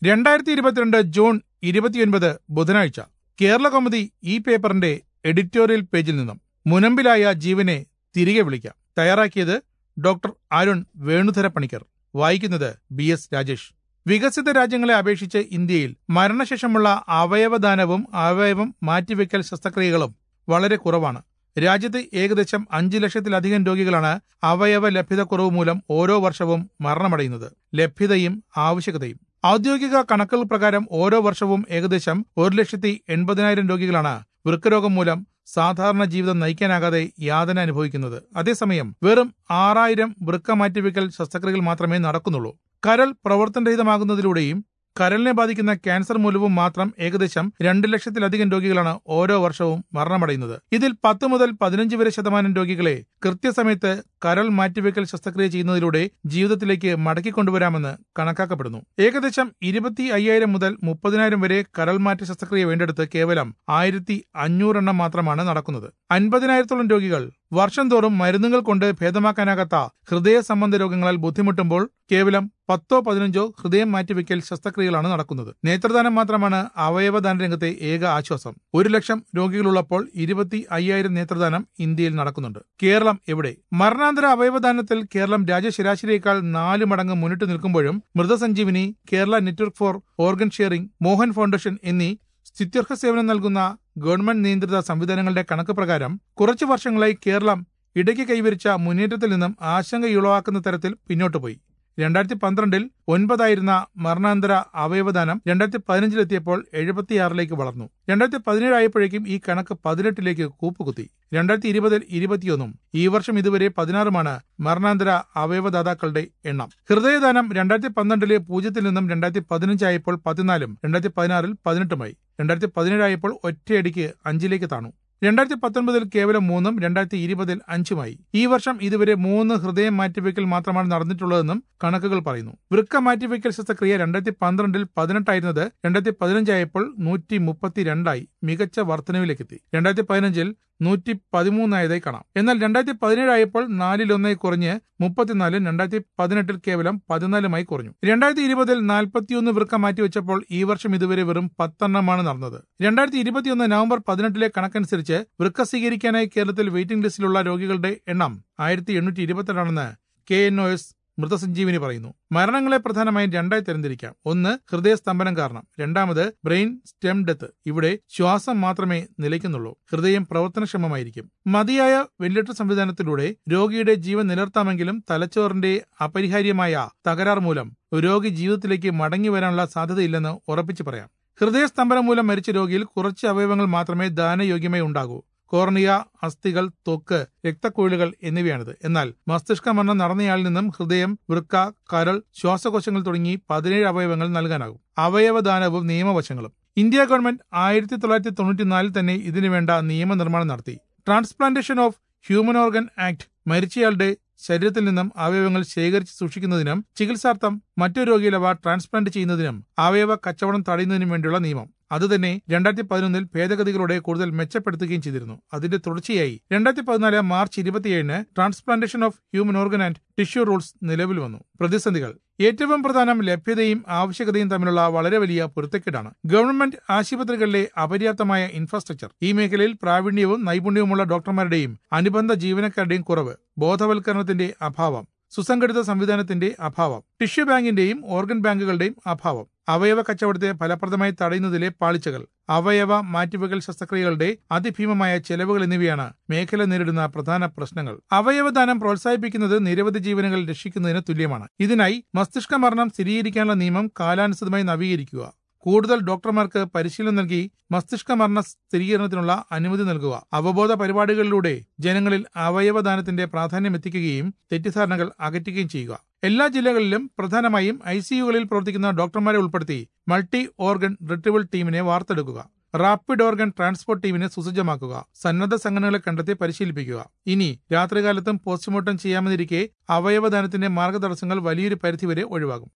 രണ്ടായിരത്തി ഇരുപത്തിരണ്ട് ജൂൺ ഇരുപത്തിയൊൻപത് ബുധനാഴ്ച കേരള കൗമുദി ഈ പേപ്പറിന്റെ എഡിറ്റോറിയൽ പേജിൽ നിന്നും മുനമ്പിലായ ജീവനെ തിരികെ വിളിക്കാം തയ്യാറാക്കിയത് ഡോക്ടർ അരുൺ വേണുധര പണിക്കർ വായിക്കുന്നത് ബി എസ് രാജേഷ് വികസിത രാജ്യങ്ങളെ അപേക്ഷിച്ച് ഇന്ത്യയിൽ മരണശേഷമുള്ള അവയവദാനവും അവയവം മാറ്റിവെക്കൽ ശസ്ത്രക്രിയകളും വളരെ കുറവാണ് രാജ്യത്ത് ഏകദേശം അഞ്ചു ലക്ഷത്തിലധികം രോഗികളാണ് അവയവ ലഭ്യതക്കുറവ് മൂലം ഓരോ വർഷവും മരണമടയുന്നത് ലഭ്യതയും ആവശ്യകതയും ഔദ്യോഗിക കണക്കുകൾ പ്രകാരം ഓരോ വർഷവും ഏകദേശം ഒരു ലക്ഷത്തി എൺപതിനായിരം രോഗികളാണ് വൃക്കരോഗം മൂലം സാധാരണ ജീവിതം നയിക്കാനാകാതെ യാതന അനുഭവിക്കുന്നത് അതേസമയം വെറും ആറായിരം വൃക്ക മാറ്റിവെക്കൽ ശസ്ത്രക്രിയകൾ മാത്രമേ നടക്കുന്നുള്ളൂ കരൾ പ്രവർത്തനരഹിതമാകുന്നതിലൂടെയും കരളിനെ ബാധിക്കുന്ന ക്യാൻസർ മൂലവും മാത്രം ഏകദേശം രണ്ട് ലക്ഷത്തിലധികം രോഗികളാണ് ഓരോ വർഷവും മരണമടയുന്നത് ഇതിൽ പത്ത് മുതൽ പതിനഞ്ച് വരെ ശതമാനം രോഗികളെ കൃത്യസമയത്ത് കരൾ മാറ്റിവെക്കൽ ശസ്ത്രക്രിയ ചെയ്യുന്നതിലൂടെ ജീവിതത്തിലേക്ക് മടക്കിക്കൊണ്ടുവരാമെന്ന് കണക്കാക്കപ്പെടുന്നു ഏകദേശം ഇരുപത്തി അയ്യായിരം മുതൽ മുപ്പതിനായിരം വരെ കരൾ മാറ്റി ശസ്ത്രക്രിയ വേണ്ടെടുത്ത് കേവലം ആയിരത്തി അഞ്ഞൂറെണ്ണം മാത്രമാണ് നടക്കുന്നത് അൻപതിനായിരത്തോളം രോഗികൾ വർഷം തോറും മരുന്നുകൾ കൊണ്ട് ഭേദമാക്കാനാകാത്ത ഹൃദയ സംബന്ധ രോഗങ്ങളാൽ ബുദ്ധിമുട്ടുമ്പോൾ കേവലം പത്തോ പതിനഞ്ചോ ഹൃദയം മാറ്റിവെക്കൽ ശസ്ത്രക്രിയകളാണ് നടക്കുന്നത് നേത്രദാനം മാത്രമാണ് അവയവദാന രംഗത്തെ ഏക ആശ്വാസം ഒരു ലക്ഷം രോഗികളുള്ളപ്പോൾ ഇരുപത്തി അയ്യായിരം നേത്രദാനം ഇന്ത്യയിൽ നടക്കുന്നുണ്ട് കേരളം എവിടെ മരണാന്തര അവയവദാനത്തിൽ കേരളം രാജ്യശരാശരിയേക്കാൾ നാല് മടങ്ങ് മുന്നിട്ട് നിൽക്കുമ്പോഴും Mrithasanjeevani Kerala network for organ sharing Mohan foundation എന്നീ സ്തുത്യർഹ സേവനം നൽകുന്ന ഗവൺമെന്റ് നിയന്ത്രിത സംവിധാനങ്ങളുടെ കണക്ക് പ്രകാരം കുറച്ചു വർഷങ്ങളായി കേരളം ഇടയ്ക്ക് കൈവരിച്ച മുന്നേറ്റത്തിൽ നിന്നും ആശങ്കയുളവാക്കുന്ന തരത്തിൽ പിന്നോട്ട് പോയി രണ്ടായിരത്തി പന്ത്രണ്ടിൽ ഒൻപതായിരുന്ന മരണാന്തര അവയവദാനം രണ്ടായിരത്തി പതിനഞ്ചിലെത്തിയപ്പോൾ എഴുപത്തിയാറിലേക്ക് വളർന്നു രണ്ടായിരത്തി പതിനേഴായപ്പോഴേക്കും ഈ കണക്ക് പതിനെട്ടിലേക്ക് കൂപ്പുകുത്തി രണ്ടായിരത്തി ഇരുപതിൽ ഇരുപത്തിയൊന്നും ഈ വർഷം ഇതുവരെ പതിനാറുമാണ് മരണാന്തര അവയവദാതാക്കളുടെ എണ്ണം ഹൃദയദാനം രണ്ടായിരത്തി പന്ത്രണ്ടിലെ പൂജ്യത്തിൽ നിന്നും രണ്ടായിരത്തി പതിനഞ്ചായപ്പോൾ പതിനാലും രണ്ടായിരത്തി പതിനാറിൽ പതിനെട്ടുമായി രണ്ടായിരത്തി പതിനേഴായപ്പോൾ ഒറ്റയടിക്ക് അഞ്ചിലേക്ക് താണു രണ്ടായിരത്തി പത്തൊൻപതിൽ കേവലം മൂന്നും രണ്ടായിരത്തി ഇരുപതിൽ അഞ്ചുമായി ഈ വർഷം ഇതുവരെ മൂന്ന് ഹൃദയം മാറ്റിവെക്കൽ മാത്രമാണ് നടന്നിട്ടുള്ളതെന്നും കണക്കുകൾ പറയുന്നു വൃക്ക മാറ്റിവെക്കൽ ശസ്ത്രക്രിയ രണ്ടായിരത്തി പന്ത്രണ്ടിൽ പതിനെട്ടായിരുന്നത് രണ്ടായിരത്തി പതിനഞ്ചായപ്പോൾ നൂറ്റി മുപ്പത്തിരണ്ടായി മികച്ച വർധനവിലേക്കെത്തി രണ്ടായിരത്തി പതിനഞ്ചിൽ നൂറ്റി പതിമൂന്നായതായി കാണാം എന്നാൽ രണ്ടായിരത്തി പതിനേഴായപ്പോൾ നാലിലൊന്നായി കുറഞ്ഞ് മുപ്പത്തിനാലും രണ്ടായിരത്തി പതിനെട്ടിൽ കേവലം പതിനാലുമായി കുറഞ്ഞു രണ്ടായിരത്തി ഇരുപതിൽ നാൽപ്പത്തിയൊന്ന് വൃക്ക മാറ്റിവെച്ചപ്പോൾ ഈ വർഷം ഇതുവരെ വെറും പത്തെണ്ണമാണ് നടന്നത് രണ്ടായിരത്തി ഇരുപത്തിയൊന്ന് നവംബർ പതിനെട്ടിലെ കണക്കനുസരിച്ച് വൃക്ക സ്വീകരിക്കാനായി കേരളത്തിൽ വെയിറ്റിംഗ് ലിസ്റ്റിലുള്ള രോഗികളുടെ എണ്ണം ആയിരത്തി എണ്ണൂറ്റി ഇരുപത്തിരണ്ടാണെന്ന് K N O S Mrithasanjeevani പറയുന്നു മരണങ്ങളെ പ്രധാനമായും രണ്ടായി തരംതിരിക്കാം ഒന്ന് ഹൃദയസ്തംഭനം കാരണം രണ്ടാമത് ബ്രെയിൻ സ്റ്റെം ഡെത്ത് ഇവിടെ ശ്വാസം മാത്രമേ നിലയ്ക്കുന്നുള്ളൂ ഹൃദയം പ്രവർത്തനക്ഷമമായിരിക്കും മതിയായ വെന്റിലേറ്റർ സംവിധാനത്തിലൂടെ രോഗിയുടെ ജീവൻ നിലർത്താമെങ്കിലും തലച്ചോറിന്റെ അപരിഹാര്യമായ തകരാർ മൂലം രോഗി ജീവിതത്തിലേക്ക് മടങ്ങി വരാനുള്ള സാധ്യതയില്ലെന്ന് ഉറപ്പിച്ചു പറയാം ഹൃദയസ്തംഭനം മൂലം മരിച്ച രോഗിയിൽ കുറച്ച് അവയവങ്ങൾ മാത്രമേ ദാനയോഗ്യമായി ഉണ്ടാകൂ കോർണിയ അസ്ഥികൾ ത്വക്ക് രക്തക്കുഴലുകൾ എന്നിവയാണിത് എന്നാൽ മസ്തിഷ്ക മരണം നടന്നയാളിൽ നിന്നും ഹൃദയം വൃക്ക കരൾ ശ്വാസകോശങ്ങൾ തുടങ്ങി പതിനേഴ് അവയവങ്ങൾ നൽകാനാകും അവയവദാനവും നിയമവശങ്ങളും ഇന്ത്യ ഗവൺമെന്റ് ആയിരത്തി തൊള്ളായിരത്തി തൊണ്ണൂറ്റിനാലിൽ തന്നെ ഇതിനുവേണ്ട നിയമനിർമ്മാണം നടത്തി transplantation of human organ act മരിച്ചയാളുടെ ശരീരത്തിൽ നിന്നും അവയവങ്ങൾ ശേഖരിച്ച് സൂക്ഷിക്കുന്നതിനും ചികിത്സാർത്ഥം മറ്റു രോഗിയിൽ അവ ട്രാൻസ്പ്ലാന്റ് ചെയ്യുന്നതിനും അവയവ കച്ചവടം തടയുന്നതിനും വേണ്ടിയുള്ള നിയമം അതുതന്നെ രണ്ടായിരത്തി പതിനൊന്നിൽ ഭേദഗതികളോടെ കൂടുതൽ മെച്ചപ്പെടുത്തുകയും ചെയ്തിരുന്നു അതിന്റെ തുടർച്ചയായി രണ്ടായിരത്തി പതിനാല് മാർച്ച് ഇരുപത്തിയേഴിന് transplantation of human organ and tissue rules നിലവിൽ വന്നു പ്രതിസന്ധികൾ ഏറ്റവും പ്രധാനം ലഭ്യതയും ആവശ്യകതയും തമ്മിലുള്ള വളരെ വലിയ പൊരുത്തക്കേടാണ് ഗവൺമെന്റ് ആശുപത്രികളിലെ അപര്യാപ്തമായ ഇൻഫ്രാസ്ട്രക്ചർ ഈ മേഖലയിൽ പ്രാവീണ്യവും നൈപുണ്യവുമുള്ള ഡോക്ടർമാരുടെയും അനുബന്ധ ജീവനക്കാരുടെയും കുറവ് ബോധവൽക്കരണത്തിന്റെ അഭാവം സുസംഘടിത സംവിധാനത്തിന്റെ അഭാവം ടിഷ്യൂ ബാങ്കിന്റെയും ഓർഗൻ ബാങ്കുകളുടെയും അഭാവം അവയവ കച്ചവടത്തെ ഫലപ്രദമായി തടയുന്നതിലെ പാളിച്ചകൾ അവയവ മാറ്റിവെക്കൽ ശസ്ത്രക്രിയകളുടെ അതിഭീമമായ ചെലവുകൾ എന്നിവയാണ് മേഖല നേരിടുന്ന പ്രധാന പ്രശ്നങ്ങൾ അവയവദാനം പ്രോത്സാഹിപ്പിക്കുന്നത് നിരവധി ജീവനുകൾ രക്ഷിക്കുന്നതിന് തുല്യമാണ് ഇതിനായി മസ്തിഷ്ക മരണം സ്ഥിരീകരിക്കാനുള്ള നിയമം കാലാനുസൃതമായി നവീകരിക്കുക കൂടുതൽ ഡോക്ടർമാർക്ക് പരിശീലനം നൽകി മസ്തിഷ്ക മരണ സ്ഥിരീകരണത്തിനുള്ള അനുമതി നൽകുക അവബോധ പരിപാടികളിലൂടെ ജനങ്ങളിൽ അവയവദാനത്തിന്റെ പ്രാധാന്യം എത്തിക്കുകയും തെറ്റിദ്ധാരണകൾ അകറ്റുകയും ചെയ്യുക എല്ലാ ജില്ലകളിലും പ്രധാനമായും ഐ സിയുകളിൽ പ്രവർത്തിക്കുന്ന ഡോക്ടർമാരെ ഉൾപ്പെടുത്തി മൾട്ടി ഓർഗൻ റിട്രീവൽ ടീമിനെ വാർത്തെടുക്കുക റാപ്പിഡ് ഓർഗൻ ട്രാൻസ്പോർട്ട് ടീമിനെ സുസജ്ജമാക്കുക സന്നദ്ധ സംഘടനകളെ കണ്ടെത്തി പരിശീലിപ്പിക്കുക ഇനി രാത്രികാലത്തും പോസ്റ്റ്മോർട്ടം ചെയ്യാമെന്നിരിക്കെ അവയവദാനത്തിന്റെ മാർഗതടസ്സങ്ങൾ വലിയൊരു പരിധിവരെ ഒഴിവാകും